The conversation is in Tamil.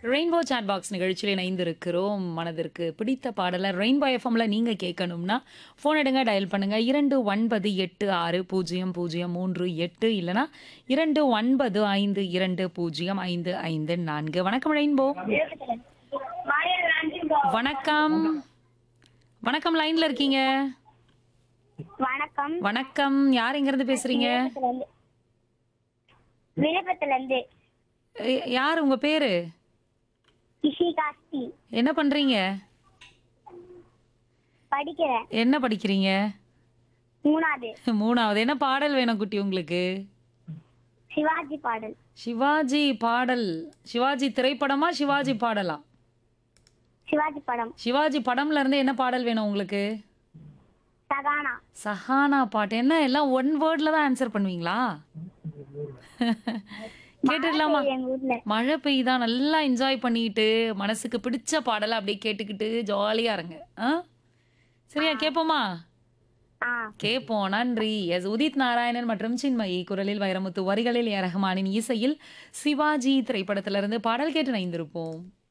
ரெயின்போ சாட் பாக்ஸ் நிகழ்ச்சியில் இணைந்திருக்கிறோம் மனதிற்கு பிடித்த பாடலை ரெயின்போ எஃப்எம்ல நீங்க கேட்கணும்னா ஃபோன் எடுங்க டயல் பண்ணுங்க இரண்டு ஒன்பது எட்டு ஆறு பூஜ்ஜியம் பூஜ்ஜியம் மூன்று எட்டு இல்லைனா இரண்டு ஒன்பது ஐந்து இரண்டு பூஜ்ஜியம் ஐந்து ஐந்து நான்கு வணக்கம் ரெயின்போ வணக்கம் வணக்கம் லைன்ல இருக்கீங்க வணக்கம் வணக்கம் யார் எங்க இருந்து பேசுறீங்க விழுப்புரத்துல இருந்து எ- யார் உங்க பேரு இஷிகாஸ்தி என்ன பண்றீங்க படிக்கிறேன் என்ன படிக்கிறீங்க மூணாவது மூணாவது என்ன பாடல் வேணும் குட்டி உங்களுக்கு சிவாஜி பாடல் சிவாஜி பாடல் சிவாஜி திரைப்படமா சிவாஜி பாடலா சிவாஜி படம் சிவாஜி படம்ல இருந்து என்ன பாடல் வேணும் உங்களுக்கு சகானா சஹானா பாட்டு என்ன எல்லாம் ஒன் வேர்ட்ல தான் ஆன்சர் பண்ணுவீங்களா கேட்டுடலாமா எங்க ஊர்ல மழை பெய்யுதா நல்லா என்ஜாய் பண்ணிட்டு மனசுக்கு பிடிச்ச பாடலை அப்படியே கேட்டுக்கிட்டு ஜாலியா இருங்க ஆ சரியா கேட்போமா ஆ கேட்போம் நன்றி எஸ் உதித் நாராயணன் மற்றும் சின்மயி குரலில் வைரமுத்து வரிகளில் ஏ ரஹ்மானின் இசையில் சிவாஜி திரைப்படத்திலிருந்து பாடல் கேட்டு நைந்திருப்போம்